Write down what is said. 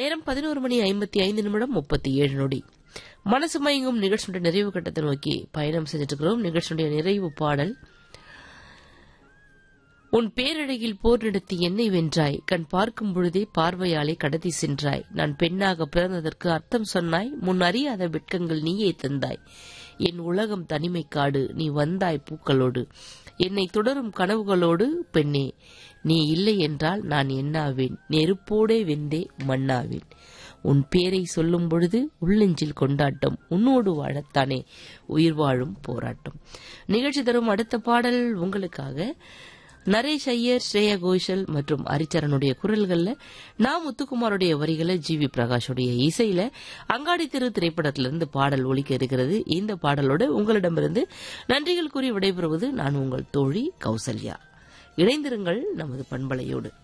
நேரம் பதினோரு மணி ஐம்பத்தி ஐந்து நிமிடம் முப்பத்தி ஏழு நொடி மனசு மயங்கும் நிகழ்ச்சியுடைய நிறைவு கட்டத்தை நோக்கி பயணம் செஞ்சுட்டு இருக்கிறோம் நிகழ்ச்சியுடைய நிறைவு பாடல் உன் பேரழகில் போர் நடத்தி என்னை வென்றாய் கண் பார்க்கும் பொழுதே பார்வையாலே கடத்தி சென்றாய் நான் பெண்ணாக பிறந்ததற்கு அர்த்தம் சொன்னாய் முன் அறியாத வெட்கங்கள் நீயே தந்தாய் என் உலகம் தனிமை காடு நீ வந்தாய் பூக்களோடு என்னை தொடரும் கனவுகளோடு பெண்ணே நீ இல்லை என்றால் நான் என்னாவேன் நெருப்போடே வெந்தே மண்ணாவேன் உன் பேரை சொல்லும் பொழுது உள்ளெஞ்சில் கொண்டாட்டம் உன்னோடு வாழத்தானே உயிர் வாழும் போராட்டம் நிகழ்ச்சி தரும் அடுத்த பாடல் உங்களுக்காக நரேஷ் ஐயர் ஸ்ரேயா கோஷல் மற்றும் ஹரிச்சரனுடைய குரல்கள்ல நா முத்துக்குமாருடைய வரிகளை ஜி வி பிரகாஷுடைய இசையில அங்காடி திரு திரைப்படத்திலிருந்து பாடல் ஒலிக்க இருக்கிறது இந்த பாடலோடு உங்களிடமிருந்து நன்றிகள் கூறி விடைபெறுவது நான் உங்கள் தோழி கௌசல்யா இணைந்திருங்கள் நமது பண்பலையோடு